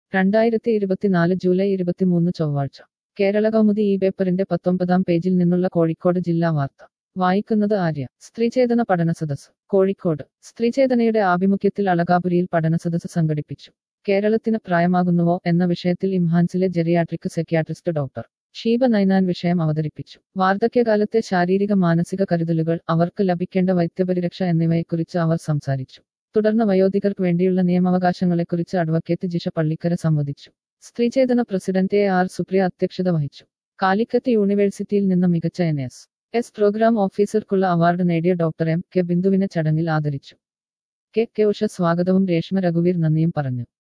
രണ്ടായിരത്തി ഇരുപത്തിനാല് ജൂലൈ ഇരുപത്തിമൂന്ന് ചൊവ്വാഴ്ച കേരള കൗമുദി ഈ പേപ്പറിന്റെ പത്തൊമ്പതാം പേജിൽ നിന്നുള്ള കോഴിക്കോട് ജില്ലാ വാർത്ത വായിക്കുന്നത് ആര്യ സ്ത്രീചേതന പഠന സദസ് കോഴിക്കോട് സ്ത്രീചേതനയുടെ ആഭിമുഖ്യത്തിൽ അളകാപുരിയിൽ പഠന സദസ് സംഘടിപ്പിച്ചു കേരളത്തിന് പ്രായമാകുന്നുവോ എന്ന വിഷയത്തിൽ ഇംഹാൻസിലെ geriatric psychiatrist doctor Sheeba Ninan വിഷയം അവതരിപ്പിച്ചു വാർദ്ധക്യകാലത്തെ ശാരീരിക മാനസിക കരുതലുകൾ അവർക്ക് ലഭിക്കേണ്ട വൈദ്യപരിരക്ഷ എന്നിവയെക്കുറിച്ച് അവർ സംസാരിച്ചു തുടർന്ന് വയോധികർക്ക് വേണ്ടിയുള്ള നിയമവകാശങ്ങളെക്കുറിച്ച് അഡ്വക്കേറ്റ് ജിഷ പള്ളിക്കര സംവദിച്ചു Sthreechetana president A R Supriya അധ്യക്ഷത വഹിച്ചു കാലിക്കറ്റ് യൂണിവേഴ്സിറ്റിയിൽ നിന്ന് മികച്ച എൻ എസ് എസ് പ്രോഗ്രാം ഓഫീസർക്കുള്ള അവാർഡ് നേടിയ ഡോക്ടർ എം കെ ബിന്ദുവിനെ ചടങ്ങിൽ ആദരിച്ചു കെ കെ ഉഷ സ്വാഗതവും രേഷ്മ രഘുവീർ നന്ദിയും പറഞ്ഞു